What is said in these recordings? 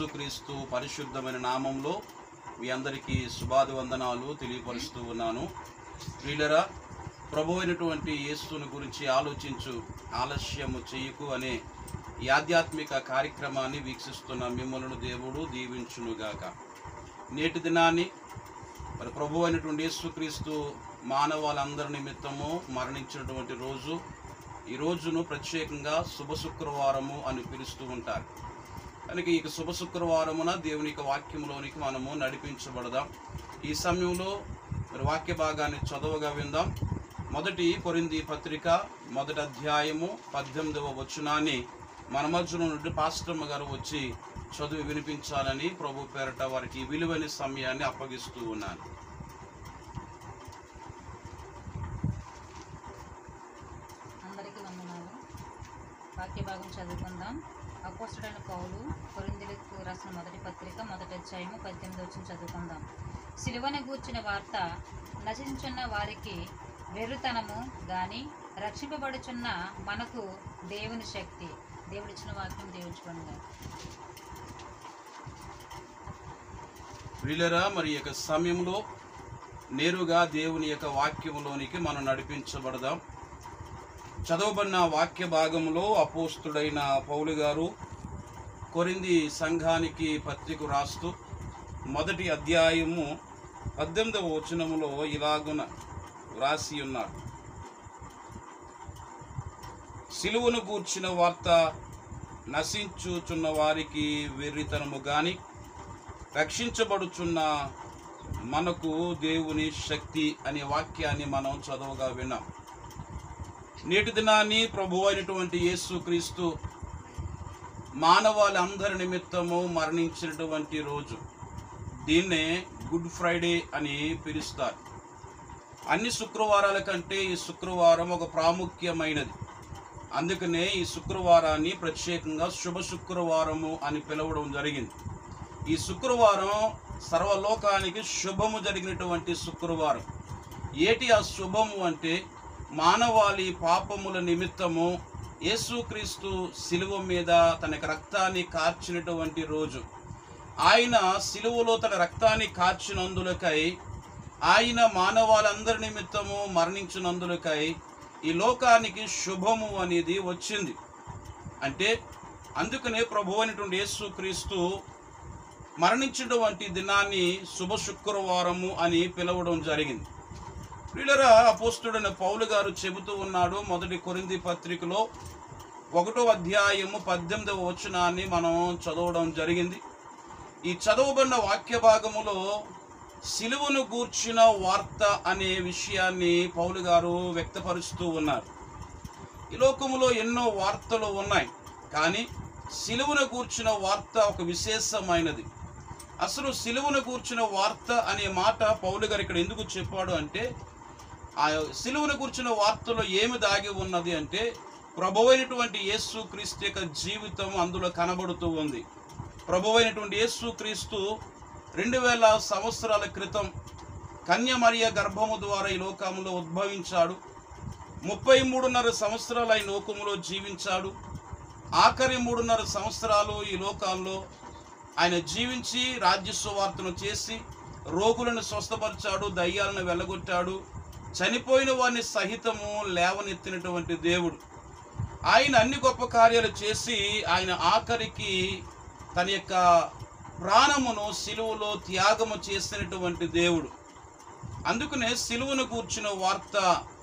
యేసుక్రీస్తు పరిశుద్ధమైన నామంలో మీ అందరికీ శుభాభివందనాలు తెలియపరుస్తూ ఉన్నాను వీళ్ళరా ప్రభు అయినటువంటి యేసుని గురించి ఆలోచించు ఆలస్యము చేయకు అనే ఈ ఆధ్యాత్మిక కార్యక్రమాన్ని వీక్షిస్తున్న మిమ్మల్ని దేవుడు దీవించునుగాక నేటి దినాన్ని మరి ప్రభు అయినటువంటి యేసుక్రీస్తు మానవాళ్ళందరి నిమిత్తము మరణించినటువంటి రోజు ఈ రోజును ప్రత్యేకంగా శుభ శుక్రవారము అని పిలుస్తూ ఉంటారు కనుక ఈ శుభ శుక్రవారమున దేవుని యొక్క వాక్యంలోనికి మనము నడిపించబడదాం ఈ సమయంలో మరి వాక్య భాగాన్ని చదవగా విందాం మొదటి కొరింది పత్రిక మొదటి అధ్యాయము పద్దెనిమిదవ వచనాన్ని మన మధ్యలో నుండి పాస్టమ్మ గారు వచ్చి చదువు వినిపించాలని ప్రభు పేరట వారికి ఈ విలువైన సమయాన్ని అప్పగిస్తూ ఉన్నాను అందరికీ వందనాలు వాక్య భాగం చదువుకుందాం అపోస్తుడైన పౌలు కొరిందులకు రాసిన మొదటి పత్రిక మొదటి అధ్యాయము పద్దెనిమిది వచ్చిన చదువుకుందాం సిలువను గూర్చిన వార్త నశించున్న వారికి వెర్రుతనము గాని రక్షింపబడుచున్న మనకు దేవుని శక్తి దేవుడిచ్చిన వాక్యం దేవుచుకోండి ప్రియులరా మరి ఈ యొక్క సమయంలో నేరుగా దేవుని యొక్క వాక్యములోనికి మనం నడిపించబడదాం చదవబడిన వాక్య భాగంలో అపోస్తుడైన పౌలు గారు కొరింది సంఘానికి పత్రిక రాస్తూ మొదటి అధ్యాయము పద్దెనిమిదవ వచనములో ఇలాగున వ్రాసి ఉన్నాడు సిలువను గూర్చిన వార్త నశించుచున్న వారికి వెర్రితనము గాని రక్షించబడుచున్న మనకు దేవుని శక్తి అనే వాక్యాన్ని మనం చదవగా విన్నాం నేటి దినాన్ని ప్రభు అయినటువంటి యేసు క్రీస్తు మానవాళందరి నిమిత్తము మరణించినటువంటి రోజు దీన్నే గుడ్ ఫ్రైడే అని పిలుస్తారు అన్ని శుక్రవారాల కంటే ఈ శుక్రవారం ఒక ప్రాముఖ్యమైనది అందుకనే ఈ శుక్రవారాన్ని ప్రత్యేకంగా శుభ శుక్రవారము అని పిలవడం జరిగింది ఈ శుక్రవారం సర్వలోకానికి శుభము జరిగినటువంటి శుక్రవారం ఏటి ఆ శుభము అంటే మానవాళి పాపముల నిమిత్తము యేసుక్రీస్తు శిలువ మీద తన యొక్క రక్తాన్ని కార్చినటువంటి రోజు ఆయన శిలువలో తన రక్తాన్ని కార్చినందులకై ఆయన మానవాళందరి నిమిత్తము మరణించినందులకై ఈ లోకానికి శుభము అనేది వచ్చింది అంటే అందుకనే ప్రభు అయినటువంటి యేసుక్రీస్తు మరణించినటువంటి దినాన్ని శుభ శుక్రవారము అని పిలవడం జరిగింది వీళ్ళరా అపోస్తుడైన పౌలు గారు చెబుతూ ఉన్నాడు మొదటి కొరింది పత్రికలో ఒకటో అధ్యాయము పద్దెనిమిదవ వచనాన్ని మనం చదవడం జరిగింది ఈ చదవబడిన వాక్య భాగములో సిలువను గూర్చిన వార్త అనే విషయాన్ని పౌలు గారు వ్యక్తపరుస్తూ ఉన్నారు ఈ లోకములో ఎన్నో వార్తలు ఉన్నాయి కానీ సిలువను గూర్చిన వార్త ఒక విశేషమైనది అసలు సిలువను కూర్చున్న వార్త అనే మాట పౌలు గారు ఇక్కడ ఎందుకు చెప్పాడు అంటే ఆ సిలువను కూర్చున్న వార్తలో ఏమి దాగి ఉన్నది అంటే ప్రభువైనటువంటి యేసు క్రీస్తు యొక్క జీవితం అందులో కనబడుతూ ఉంది ప్రభువైనటువంటి యేసు క్రీస్తు రెండు వేల సంవత్సరాల క్రితం కన్యమరియ గర్భము ద్వారా ఈ లోకంలో ఉద్భవించాడు ముప్పై మూడున్నర సంవత్సరాలు ఈ లోకములో జీవించాడు ఆఖరి మూడున్నర సంవత్సరాలు ఈ లోకాల్లో ఆయన జీవించి రాజ్య సువార్తను చేసి రోగులను స్వస్థపరిచాడు దయ్యాలను వెళ్ళగొట్టాడు చనిపోయిన వారిని సహితము లేవనెత్తినటువంటి దేవుడు ఆయన అన్ని గొప్ప కార్యాలు చేసి ఆయన ఆఖరికి తన యొక్క ప్రాణమును సిలువలో త్యాగము చేసినటువంటి దేవుడు అందుకనే సిలువను కూర్చున్న వార్త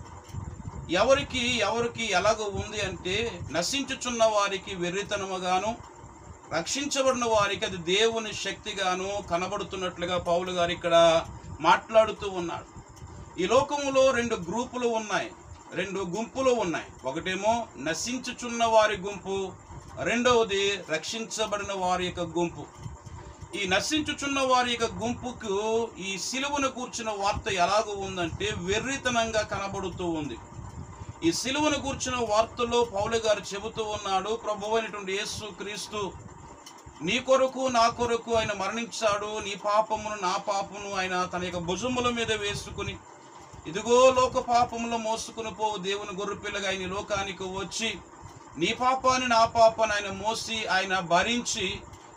ఎవరికి ఎవరికి ఎలాగ ఉంది అంటే నశించుచున్న వారికి వెర్రితనముగాను రక్షించబడిన వారికి అది దేవుని శక్తిగాను కనబడుతున్నట్లుగా పౌలు గారు ఇక్కడ మాట్లాడుతూ ఉన్నాడు ఈ లోకములో రెండు గ్రూపులు ఉన్నాయి రెండు గుంపులు ఉన్నాయి ఒకటేమో నశించుచున్న వారి గుంపు రెండవది రక్షించబడిన వారి యొక్క గుంపు ఈ నశించుచున్న వారి యొక్క గుంపుకు ఈ సిలువను కూర్చున్న వార్త ఎలాగో ఉందంటే వెర్రితనంగా కనబడుతూ ఉంది ఈ సిలువను కూర్చున్న వార్తలో పౌలు గారు చెబుతూ ఉన్నాడు ప్రభు అయినటువంటి యేసు క్రీస్తు నీ కొరకు నా కొరకు ఆయన మరణించాడు నీ పాపమును నా పాపమును ఆయన తన యొక్క భుజముల మీద వేసుకుని ఇదిగో లోక పాపములో మోసుకుని పోవు దేవుని గొర్రెపిల్లగా ఆయన ఈ లోకానికి వచ్చి నీ పాపాన్ని నా పాపాన్ని ఆయన మోసి ఆయన భరించి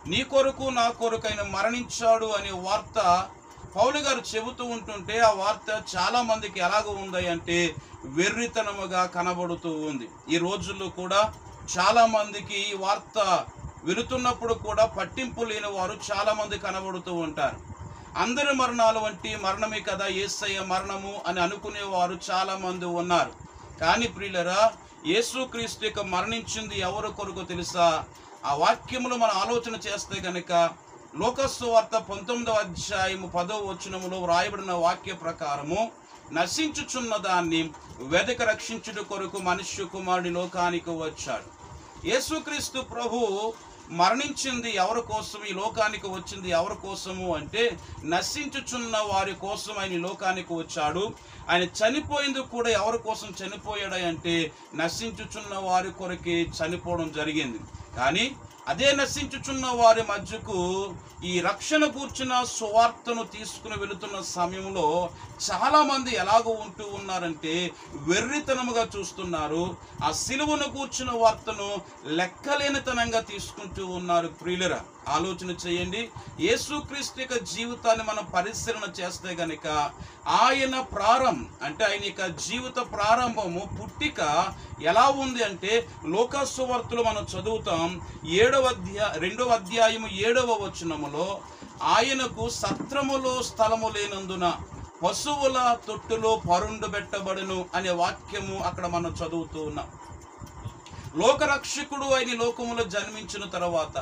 నీ కొరకు నా కొరకు ఆయన మరణించాడు అనే వార్త పౌలు గారు చెబుతూ ఉంటుంటే ఆ వార్త చాలా మందికి ఎలాగ ఉంది అంటే వెర్రితనముగా కనబడుతూ ఉంది ఈ రోజుల్లో కూడా చాలా మందికి ఈ వార్త వినుతున్నప్పుడు కూడా పట్టింపు లేని వారు చాలా మంది కనబడుతూ ఉంటారు అందరి మరణాలు వంటి మరణమే కదా ఏసయ్య మరణము అని అనుకునేవారు చాలా మంది ఉన్నారు కానీ ప్రియులరా యేసుక్రీస్తు యొక్క మరణించింది ఎవరు కొరకు తెలుసా ఆ వాక్యములు మనం ఆలోచన చేస్తే గనుక లోకస్సు వార్త పంతొమ్మిదవ అధ్యాయము పదో వచనములో వ్రాయబడిన వాక్య ప్రకారము నశించుచున్న దాన్ని వెదక రక్షించుట కొరకు మనుష్య కుమారుడి లోకానికి వచ్చాడు యేసుక్రీస్తు ప్రభు మరణించింది ఎవరి కోసం ఈ లోకానికి వచ్చింది ఎవరి కోసము అంటే నశించుచున్న వారి కోసం ఆయన ఈ లోకానికి వచ్చాడు ఆయన చనిపోయింది కూడా ఎవరి కోసం చనిపోయాడు అంటే నశించుచున్న వారి కొరకే చనిపోవడం జరిగింది కానీ అదే నశించుచున్న వారి మధ్యకు ఈ రక్షణ కూర్చున్న సువార్తను తీసుకుని వెళుతున్న సమయంలో చాలా మంది ఎలాగో ఉంటూ ఉన్నారంటే వెర్రితనముగా చూస్తున్నారు ఆ సిలువను కూర్చున్న వార్తను లెక్కలేనితనంగా తీసుకుంటూ ఉన్నారు ప్రియులరా ఆలోచన చేయండి యేసుక్రీస్తు యొక్క జీవితాన్ని మనం పరిశీలన చేస్తే గనుక ఆయన ప్రారంభం అంటే ఆయన యొక్క జీవిత ప్రారంభము పుట్టిక ఎలా ఉంది అంటే లోకసువార్తలు మనం చదువుతాం ఏడవ అధ్యాయ రెండవ అధ్యాయము ఏడవ వచనములో ఆయనకు సత్రములో స్థలము లేనందున పశువుల తొట్టులో పరుండు పెట్టబడును అనే వాక్యము అక్కడ మనం చదువుతూ ఉన్నాం లోకరక్షకుడు ఆయన లోకములో జన్మించిన తర్వాత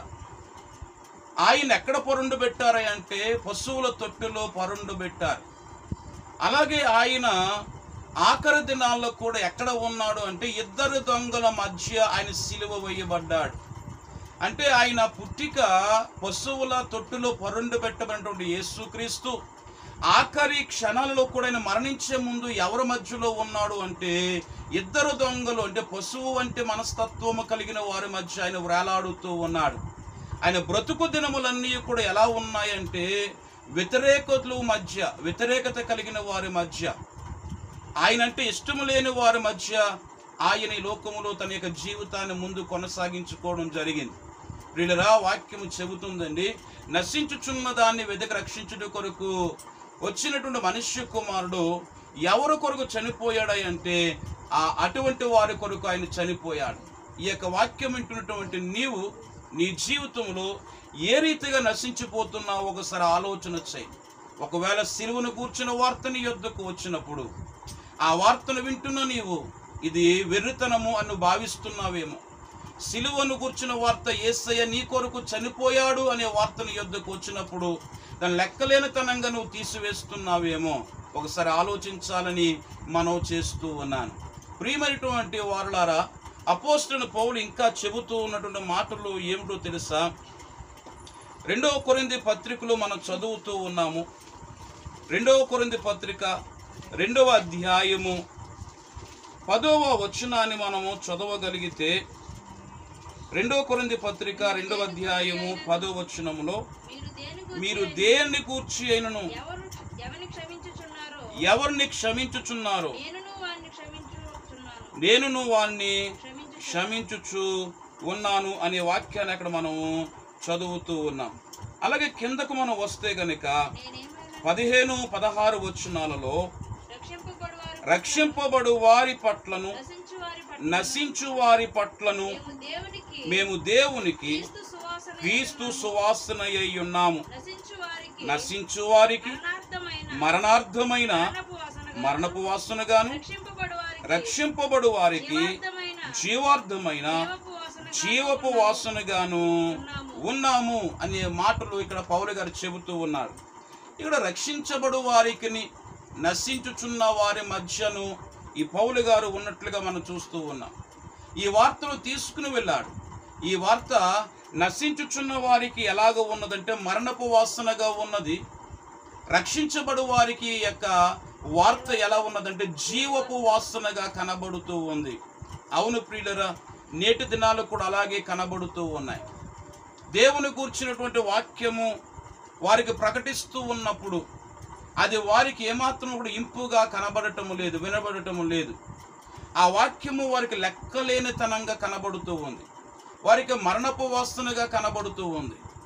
ఆయన ఎక్కడ పరుండు పెట్టారు అంటే పశువుల తొట్టులో పరుండు పెట్టారు అలాగే ఆయన ఆఖరి దినాల్లో కూడా ఎక్కడ ఉన్నాడు అంటే ఇద్దరు దొంగల మధ్య ఆయన సిలువ వేయబడ్డాడు అంటే ఆయన పుట్టిక పశువుల తొట్టులో పరుండు పెట్టబడినటువంటి యేసుక్రీస్తు ఆఖరి క్షణాలలో కూడా ఆయన మరణించే ముందు ఎవరి మధ్యలో ఉన్నాడు అంటే ఇద్దరు దొంగలు అంటే పశువు వంటి మనస్తత్వము కలిగిన వారి మధ్య ఆయన వేలాడుతూ ఉన్నాడు ఆయన బ్రతుకు దినములన్నీ కూడా ఎలా ఉన్నాయంటే వ్యతిరేకతలు మధ్య వ్యతిరేకత కలిగిన వారి మధ్య ఆయన అంటే ఇష్టము లేని వారి మధ్య ఆయన ఈ లోకములో తన యొక్క జీవితాన్ని ముందు కొనసాగించుకోవడం జరిగింది ప్రియులరా వాక్యము చెబుతుందండి నశించుచున్న దాన్ని వెదక రక్షించుట కొరకు వచ్చినటువంటి మనుష్య కుమారుడు ఎవరు కొరకు చనిపోయాడు అంటే ఆ అటువంటి వారి కొరకు ఆయన చనిపోయాడు ఈ యొక్క వాక్యం వింటున్నటువంటి నీవు నీ జీవితంలో ఏ రీతిగా నశించిపోతున్నావు ఒకసారి ఆలోచన చేయి ఒకవేళ సిలువను కూర్చున్న వార్త నీ యొద్దకు వచ్చినప్పుడు ఆ వార్తను వింటున్న నీవు ఇది వెర్రితనము అని నువ్వు భావిస్తున్నావేమో సిలువను కూర్చున్న వార్త ఏసయ్య నీ కొరకు చనిపోయాడు అనే వార్తను యొద్దకు వచ్చినప్పుడు దాని లెక్కలేనితనంగా నువ్వు తీసివేస్తున్నావేమో ఒకసారి ఆలోచించాలని మనం చేస్తూ ఉన్నాను ప్రియమైనటువంటి వారులారా అపోస్తున్న పౌలు ఇంకా చెబుతూ ఉన్నటువంటి మాటలు ఏమిటో తెలుసా రెండవ కొరింది పత్రికలో మనం చదువుతూ ఉన్నాము రెండవ కొరింది పత్రిక రెండవ అధ్యాయము పదవ వచనాన్ని మనము చదవగలిగితే రెండవ కొరింది పత్రిక రెండవ అధ్యాయము పదవ వచనములో మీరు మీరు దేని దేన్ని కూర్చి అయినను ఎవరు ఎవరిని క్షమించుచున్నారో ఎవరిని క్షమించుచున్నారు నేనును వారిని క్షమించుచున్నాను నేనును వాణ్ణి క్షమించు క్షమించుచు ఉన్నాను అనే వాక్యాన్ని అక్కడ మనము చదువుతూ ఉన్నాం అలాగే కిందకు మనం వస్తే గనుక నేనేమైనా పదిహేను పదహారు వచనాలలో రక్షింపబడువారు రక్షింపబడు వారి పట్లను నశించు వారి పట్ల నశించు వారి పట్లను మేము దేవునికి మేము దేవునికి క్రీస్తు సువాసన క్రీస్తు సువాసన అయి ఉన్నాము నశించు వారికి నశించు వారికి మరణార్థమైన మరణార్థమైన మరణపు వాసనగా మరణపు వాసనగాను రక్షింపబడు వారికి రక్షింపబడు వారికి జీవార్థమైన జీవార్థమైన జీవపు వాసనగా జీవపు వాసనగాను ఉన్నాము అనే మాటలు ఇక్కడ పౌలు గారు చెబుతూ ఉన్నారు ఇక్కడ రక్షించబడు వారికి నశించుచున్న వారి మధ్యను ఈ పౌలు గారు ఉన్నట్లుగా మనం చూస్తూ ఉన్నాం ఈ వార్తను తీసుకుని వెళ్ళాడు ఈ వార్త నశించుచున్న వారికి ఎలాగ ఉన్నదంటే మరణపు వాసనగా ఉన్నది రక్షించబడు వారికి ఈ యొక్క వార్త ఎలా ఉన్నదంటే జీవపు వాసనగా కనబడుతూ ఉంది అవును ప్రియులరా నేటి దినాలు కూడా అలాగే కనబడుతూ ఉన్నాయి దేవుని కూర్చున్నటువంటి వాక్యము వారికి ప్రకటిస్తూ ఉన్నప్పుడు అది వారికి ఏమాత్రం కూడా ఇంపుగా కనబడటము లేదు వినబడటము లేదు ఆ వాక్యము వారికి లెక్కలేనితనంగా కనబడుతూ ఉంది వారికి మరణపు వాసనగా కనబడుతూ ఉంది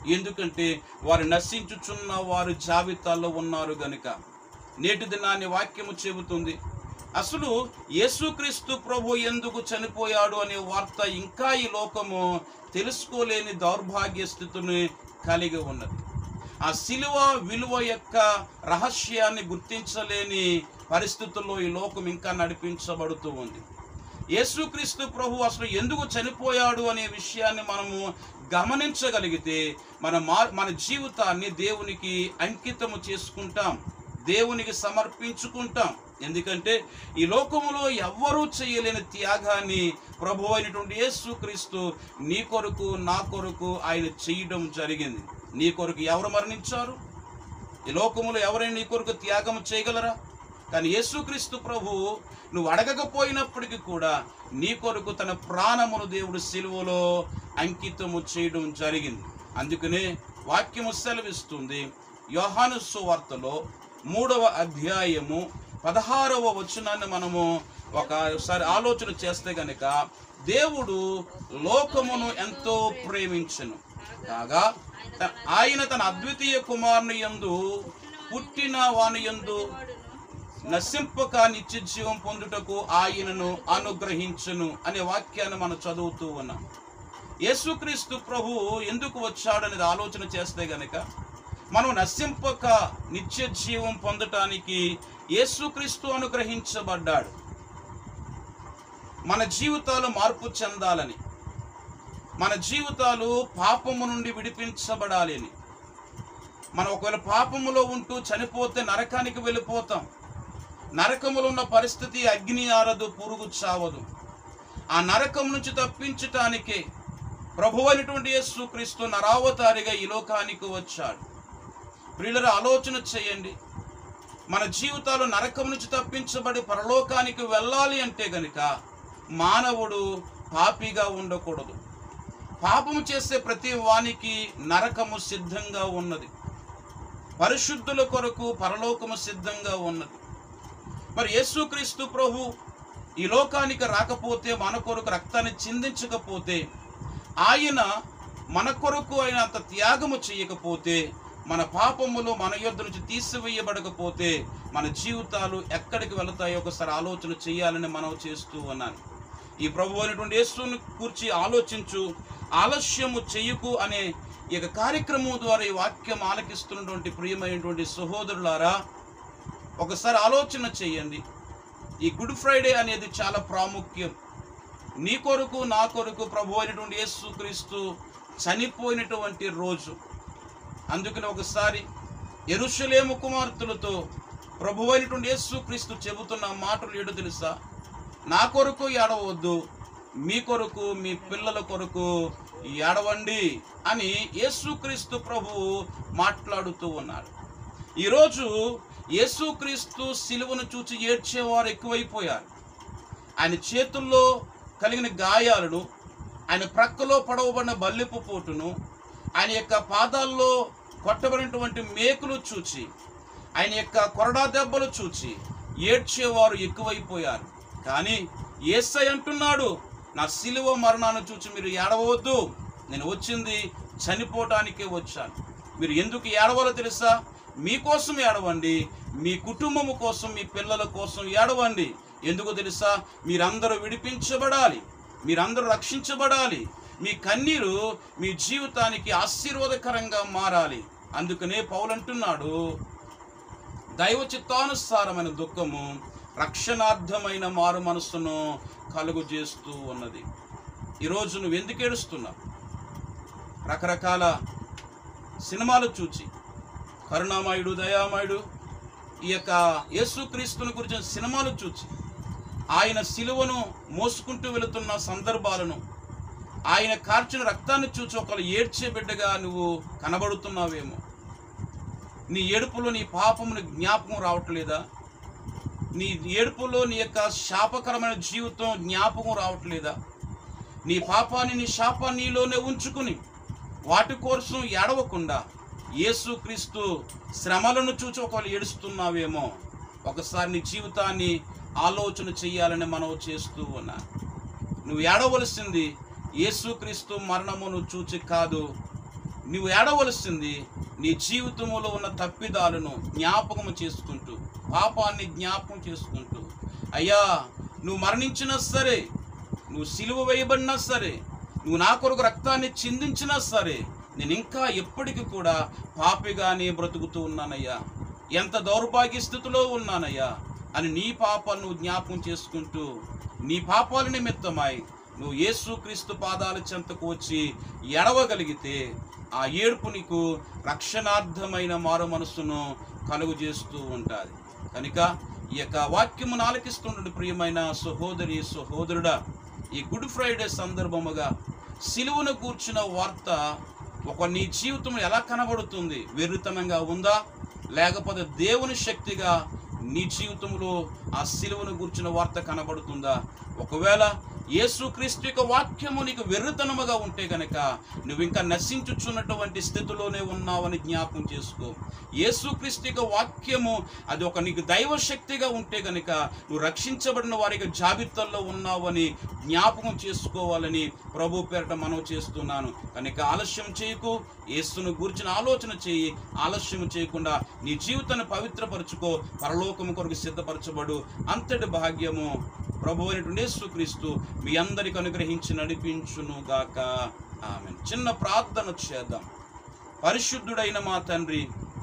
ఎందుకంటే వారు నశించుచున్న వారు జాబితాలో ఉన్నారు గనుక నేటి దినాన్ని వాక్యము చెబుతుంది అసలు యేసుక్రీస్తు ప్రభు ఎందుకు చనిపోయాడు అనే వార్త ఇంకా ఈ లోకము తెలుసుకోలేని దౌర్భాగ్య స్థితిని కలిగి ఉన్నది ఆ శిలువ విలువ యొక్క రహస్యాన్ని గుర్తించలేని పరిస్థితుల్లో ఈ లోకం ఇంకా నడిపించబడుతూ ఉంది యేసుక్రీస్తు ప్రభు అసలు ఎందుకు చనిపోయాడు అనే విషయాన్ని మనము గమనించగలిగితే మన మా మన జీవితాన్ని దేవునికి అంకితము చేసుకుంటాం దేవునికి సమర్పించుకుంటాం ఎందుకంటే ఈ లోకములో ఎవ్వరూ చేయలేని త్యాగాన్ని ప్రభు అయినటువంటి యేసుక్రీస్తు నీ కొరకు నా కొరకు ఆయన చేయడం జరిగింది నీ కొరకు ఎవరు మరణించారు ఈ లోకములో ఎవరైనా నీ కొరకు త్యాగం చేయగలరా కానీ యేసుక్రీస్తు ప్రభు నువ్వు అడగకపోయినప్పటికీ కూడా నీ కొరకు తన ప్రాణమును దేవుడు సిలువలో అంకితము చేయడం జరిగింది అందుకనే వాక్యము సెలవిస్తుంది యోహాను సువార్తలో మూడవ అధ్యాయము పదహారవ వచనాన్ని మనము ఒకసారి ఆలోచన చేస్తే గనక దేవుడు లోకమును ఎంతో ప్రేమించను కాగా త- ఆయన తన అద్వితీయ కుమారుని యందు పుట్టిన వాని యందు నశింపక నిత్య జీవం పొందుటకు ఆయనను అనుగ్రహించును అనే వాక్యాన్ని మనం చదువుతూ ఉన్నాం యేసుక్రీస్తు ప్రభు ఎందుకు వచ్చాడనేది ఆలోచన చేస్తే గనక మనం నశింపక నిత్య జీవం పొందటానికి యేసుక్రీస్తు అనుగ్రహించబడ్డాడు మన జీవితాలు మార్పు చెందాలని మన జీవితాలు పాపము నుండి విడిపించబడాలి అని మనం ఒకవేళ పాపములో ఉంటూ చనిపోతే నరకానికి వెళ్ళిపోతాం నరకములో ఉన్న పరిస్థితి అగ్ని ఆరదు పురుగు చావదు ఆ నరకం నుంచి తప్పించటానికే ప్రభు అయినటువంటి యేసుక్రీస్తు నరావతారిగా ఈ లోకానికి వచ్చాడు ప్రియులర ఆలోచన చేయండి మన జీవితాలు నరకం నుంచి తప్పించబడి పరలోకానికి వెళ్ళాలి అంటే గనుక మానవుడు పాపిగా ఉండకూడదు పాపము చేసే ప్రతి వానికి నరకము సిద్ధంగా ఉన్నది పరిశుద్ధుల కొరకు పరలోకము సిద్ధంగా ఉన్నది మరి యేసుక్రీస్తు ప్రభు ఈ లోకానికి రాకపోతే మన కొరకు రక్తాన్ని చిందించకపోతే ఆయన మన కొరకు ఆయన అంత త్యాగము చేయకపోతే మన పాపములు మన యొద్ద నుంచి తీసివేయబడకపోతే మన జీవితాలు ఎక్కడికి వెళతాయో ఒకసారి ఆలోచన చేయాలని మనం చేస్తూ ఉన్నాను ఈ ప్రభు అయినటువంటి యేసుని కూర్చి ఆలోచించు ఆలస్యము చెయ్యకు అనే ఈ యొక్క కార్యక్రమం ద్వారా ఈ వాక్యం ఆలకిస్తున్నటువంటి ప్రియమైనటువంటి సహోదరులారా ఒకసారి ఆలోచన చేయండి ఈ గుడ్ ఫ్రైడే అనేది చాలా ప్రాముఖ్యం నీ కొరకు నా కొరకు ప్రభు అయినటువంటి యేసుక్రీస్తు చనిపోయినటువంటి రోజు అందుకని ఒకసారి ఎరుషలేము కుమార్తెలతో ప్రభు అయినటువంటి యేసుక్రీస్తు చెబుతున్న మాటలు ఏడు తెలుసా నా కొరకు ఏడవద్దు మీ కొరకు మీ పిల్లల కొరకు ఏడవండి అని యేసుక్రీస్తు ప్రభువు మాట్లాడుతూ ఉన్నాడు ఈరోజు యేసుక్రీస్తు సిలువను చూచి ఏడ్చేవారు ఎక్కువైపోయారు ఆయన చేతుల్లో కలిగిన గాయాలను ఆయన ప్రక్కలో పడవబడిన బల్లెపు పోటును ఆయన యొక్క పాదాల్లో కొట్టబడినటువంటి మేకులు చూచి ఆయన యొక్క కొరడా దెబ్బలు చూచి ఏడ్చేవారు ఎక్కువైపోయారు కానీ ఏసై అంటున్నాడు నా సిలువ మరణాన్ని చూచి మీరు ఏడవద్దు నేను వచ్చింది చనిపోవటానికే వచ్చాను మీరు ఎందుకు ఏడవాలో తెలుసా మీకోసం ఏడవండి మీ కుటుంబము కోసం మీ పిల్లల కోసం ఏడవండి ఎందుకు తెలుసా మీరందరూ విడిపించబడాలి మీరందరూ రక్షించబడాలి మీ కన్నీరు మీ జీవితానికి ఆశీర్వాదకరంగా మారాలి అందుకనే పౌలంటున్నాడు దైవ చిత్తానుసారమైన దుఃఖము రక్షణార్థమైన మారు మనస్సును కలుగు చేస్తూ ఉన్నది ఈరోజు నువ్వు ఎందుకు ఏడుస్తున్నావు రకరకాల సినిమాలు చూచి కరుణామయుడు దయామయుడు ఈ యొక్క యేసుక్రీస్తుని గురించిన సినిమాలు చూచి ఆయన సిలువను మోసుకుంటూ వెళుతున్న సందర్భాలను ఆయన కార్చిన రక్తాన్ని చూచి ఒకళ్ళు ఏడ్చే బిడ్డగా నువ్వు కనబడుతున్నావేమో నీ ఏడుపులో నీ పాపమును జ్ఞాపకం రావట్లేదా నీ ఏడుపులో నీ యొక్క శాపకరమైన జీవితం జ్ఞాపకం రావట్లేదా నీ పాపాన్ని నీ శాపాన్ని నీలోనే ఉంచుకుని వాటి కోసం ఏడవకుండా యేసుక్రీస్తు శ్రమలను చూచి ఒకవేళ ఏడుస్తున్నావేమో ఒకసారి నీ జీవితాన్ని ఆలోచన చేయాలని మనం చేస్తూ ఉన్నా నువ్వు ఏడవలసింది యేసుక్రీస్తు మరణమును చూచి కాదు నువ్వు ఏడవలసింది నీ జీవితంలో ఉన్న తప్పిదాలను జ్ఞాపకం చేసుకుంటూ పాపాన్ని జ్ఞాపకం చేసుకుంటూ అయ్యా నువ్వు మరణించినా సరే నువ్వు సిలువ వేయబడినా సరే నువ్వు నా కొరకు రక్తాన్ని చిందించినా సరే నేను ఇంకా ఎప్పటికీ కూడా పాపిగానే బ్రతుకుతూ ఉన్నానయ్యా ఎంత దౌర్భాగ్య స్థితిలో ఉన్నానయ్యా అని నీ పాపాలను నువ్వు జ్ఞాపకం చేసుకుంటూ నీ పాపాల నిమిత్తమై నువ్వు యేసుక్రీస్తు పాదాల చెంతకు వచ్చి ఎడవగలిగితే ఆ ఏడుపు నీకు రక్షణార్థమైన మారు మనస్సును కలుగు చేస్తూ ఉంటుంది కనుక ఈ యొక్క వాక్యమును ఆలకిస్తుండే ప్రియమైన సహోదరి సహోదరుడా ఈ గుడ్ ఫ్రైడే సందర్భముగా సిలువను కూర్చున్న వార్త ఒక నీ జీవితం ఎలా కనబడుతుంది వెర్రితనంగా ఉందా లేకపోతే దేవుని శక్తిగా నీ జీవితంలో ఆ సిలువను కూర్చున్న వార్త కనబడుతుందా ఒకవేళ యేసుక్రీస్తు యొక్క వాక్యము నీకు వెర్రితనముగా ఉంటే గనక నువ్వు ఇంకా నశించుచున్నటువంటి స్థితిలోనే ఉన్నావని జ్ఞాపకం చేసుకో యేసుక్రీస్తు యొక్క వాక్యము అది ఒక నీకు దైవ శక్తిగా ఉంటే గనక నువ్వు రక్షించబడిన వారి యొక్క జాబితాల్లో ఉన్నావని జ్ఞాపకం చేసుకోవాలని ప్రభు పేరట మనవి చేస్తున్నాను కనుక ఆలస్యం చేయకు యేసును గురించిన ఆలోచన చేయి ఆలస్యం చేయకుండా నీ జీవితాన్ని పవిత్రపరచుకో పరలోకము కొరకు సిద్ధపరచబడు అంతటి భాగ్యము ప్రభు అయినటువంటి యేసుక్రీస్తు మీ అందరికి అనుగ్రహించి నడిపించును గాక ఆమె చిన్న ప్రార్థన చేద్దాం పరిశుద్ధుడైన మా తండ్రి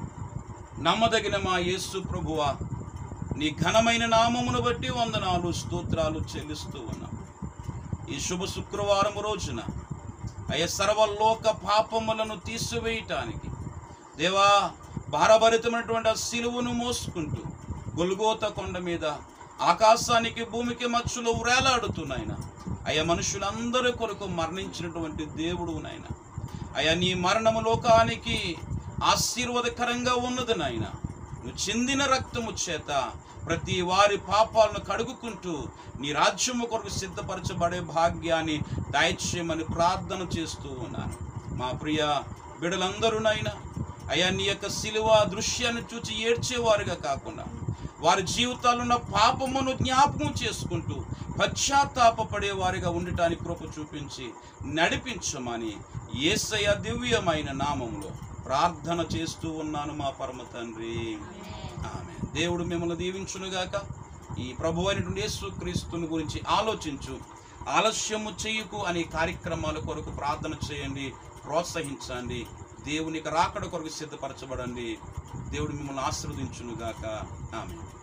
నమ్మదగిన మా యేసు ప్రభువా నీ ఘనమైన నామమును బట్టి వందనాలు స్తోత్రాలు చెల్లిస్తూ ఉన్నాం ఈ శుభ శుక్రవారం రోజున అయ్య సర్వలోక పాపములను తీసివేయటానికి దేవా భారభరితమైనటువంటి ఆ సిలువను మోసుకుంటూ గొల్గోత కొండ మీద ఆకాశానికి భూమికి మచ్చులో వేలాడుతున్నాయన అయ్యా మనుషులందరి కొరకు మరణించినటువంటి దేవుడు నాయన అయ్యా నీ మరణము లోకానికి ఆశీర్వాదకరంగా ఉన్నది నాయన నువ్వు చెందిన రక్తము చేత ప్రతి వారి పాపాలను కడుగుకుంటూ నీ రాజ్యము కొరకు సిద్ధపరచబడే భాగ్యాన్ని దయచేయమని ప్రార్థన చేస్తూ ఉన్నాను మా ప్రియ బిడలందరూనైనా అయ్యా నీ యొక్క శిలువ దృశ్యాన్ని చూచి ఏడ్చేవారుగా కాకుండా వారి జీవితాల్లో ఉన్న పాపమును జ్ఞాపకం చేసుకుంటూ పశ్చాత్తాపపడే వారిగా ఉండటానికి కృప చూపించి నడిపించమని యేసయ్య దివ్యమైన నామంలో ప్రార్థన చేస్తూ ఉన్నాను మా పరమ తండ్రి ఆమె దేవుడు మిమ్మల్ని దీవించునుగాక ఈ ప్రభు అయినటువంటి యేసుక్రీస్తుని గురించి ఆలోచించు ఆలస్యము చేయకు అనే కార్యక్రమాల కొరకు ప్రార్థన చేయండి ప్రోత్సహించండి దేవునికి రాకడ కొరకు సిద్ధపరచబడండి దేవుడు మిమ్మల్ని ఆశీర్వదించునుగాక ఆమె